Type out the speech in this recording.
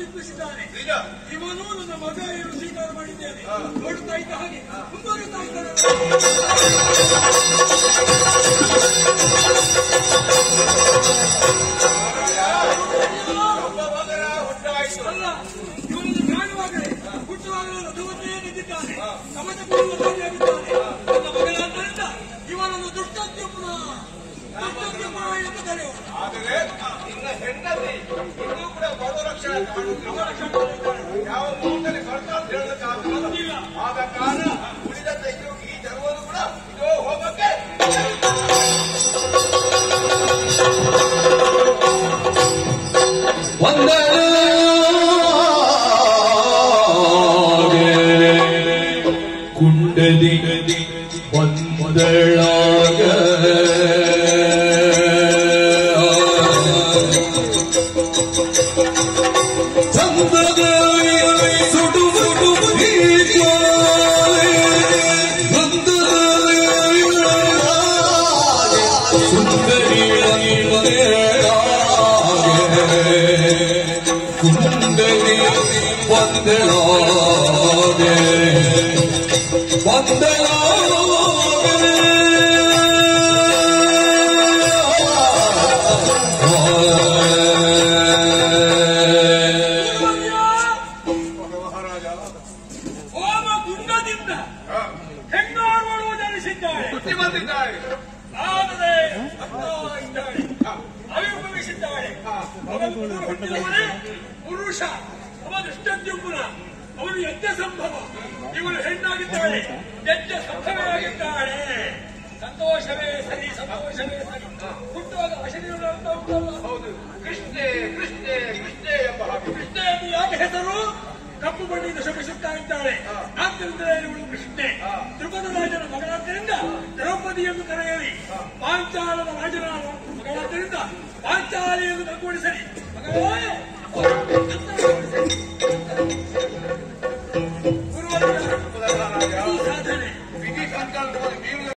ಒಪ್ಪಿಸಿದ್ದಾನೆ ನಿಜ ಇವನು ನನ್ನ ಮಗ ಎಂದು ಸ್ವೀಕಾರ ಮಾಡಿದ್ದೇನೆ ನೋಡುತ್ತಾ ಇದ್ದ ಹಾಗೆ ಮುಂದುವರಿಯುತ್ತಾ ಇದ್ದಾನೆ ಒಬ್ಬ ಮಗನ ಹುಟ್ಟಾಯಿತು ಅಲ್ಲ ಇವನನ್ನು ಕಾಣುವಾಗಲೇ ಹುಟ್ಟುವಾಗಲೇ ರಥವನ್ನೇ ನಿಂತಿದ್ದಾನೆ ಕಮಟ ಕೊಡುವ ರಾಜಾಗಿದ್ದಾನೆ ನನ್ನ ಮಗನಾದ್ದರಿಂದ ಇವನನ್ನು ದುಷ್ಟದ್ಯುಮ್ನ ದುಷ್ಟದ್ಯುಮ್ನ ಎಂದು ಕರೆಯುವ ಆದರೆ ನಿನ್ನ ಹೆಂಡತಿ ಇನ್ನೂ ಕೂಡ ವಧುರಕ್ಷಣೆ ಕಾಣುತ್ತಿಲ್ಲ ಅವರ ಕಣ್ಣಲ್ಲಿದ್ದಾನೆ. ಯಾವ ಮುಹೂರ್ತದಲ್ಲಿ ಬರ್ತಾ ಅಂತ ಹೇಳೋದಕ್ಕಾಗಲ್ಲ ಇಲ್ಲ. ಆದ ಕಾರಣ ಉಳಿದಂತ ಇದು ಈ ಜನ್ಮದು ಕೂಡ ಇದೋ ಹೋಗಕ್ಕೆ ಕುಂಡದಿ ಒಂದಳಾಗ ಚಂದದ ಸುಡು ಸುಡು ಕುಂಡಲಿ ಒಂದಳಾಗೆ ಮಹಾರಾಜ ಹೋಮ ಗುಂಡದಿಂದ ಹೆಣ್ಣಾಡುವಳು ಜನಿಸಿದ್ದಾಳೆ ಹುಟ್ಟಿ ಬಂದಿದ್ದಾರೆ ಆದರೆ ಅತ್ತ ಇದ್ದಾಳೆ ಅವಿರ್ಭವಿಸಿದ್ದಾಳೆ ಅವನು ಮೊದಲು ಹುಟ್ಟಿದವನೇ ಪುರುಷ ಅವ ದುಷ್ಟದ್ಯುಮ್ನ ಅವನು ಯಜ್ಞ ಸಂಭವ ಇವಳು ಹೆಣ್ಣಾಗಿದ್ದಾಳೆ ಯಜ್ಞ ಸಂಭವೆಯಾಗಿದ್ದಾಳೆ ಸಂತೋಷವೇ ಸರಿ ಸಂತೋಷವೇ ಸರಿ ಹುಟ್ಟುವಾಗ ಅಶರೀರ ಅಂತ ಉಂಟಲ್ಲ ಹೌದು ಕೃಷ್ಣೆ ಕೃಷ್ಣೆ ಕೃಷ್ಣೆ ಎಂಬ ಹಾಗೆ ಕೃಷ್ಣೆ ಎಂದು ಯಾಕೆ ಹೆಸರು ಕಪ್ಪು ಬಣ್ಣಿಂದ ಶೋಭಿಸುತ್ತಾ ಇದ್ದಾಳೆ ಆದ್ದರಿಂದ ಇವಳು ಕೃಷ್ಣೆ ಧ್ರುಪದ ರಾಜನ ಮಗಳಾದ್ದರಿಂದ ದ್ರೌಪದಿ ಎಂದು ಕರೆಯಲಿ ಪಾಂಚಾಲದ ರಾಜನ ಮಗಳಾದ್ದರಿಂದ ಪಾಂಚಾಲಿ ಎಂದು ನಗುಡಿಸಲಿ ಮಗಳೇ ಗುರುವರ್ಗ, ಮಹಾರಾಜ ಈ ಸಾಧನೆ ವಿಧಿ ಸಂಕಲ್ಪವನ್ನು ಮೀರಿದ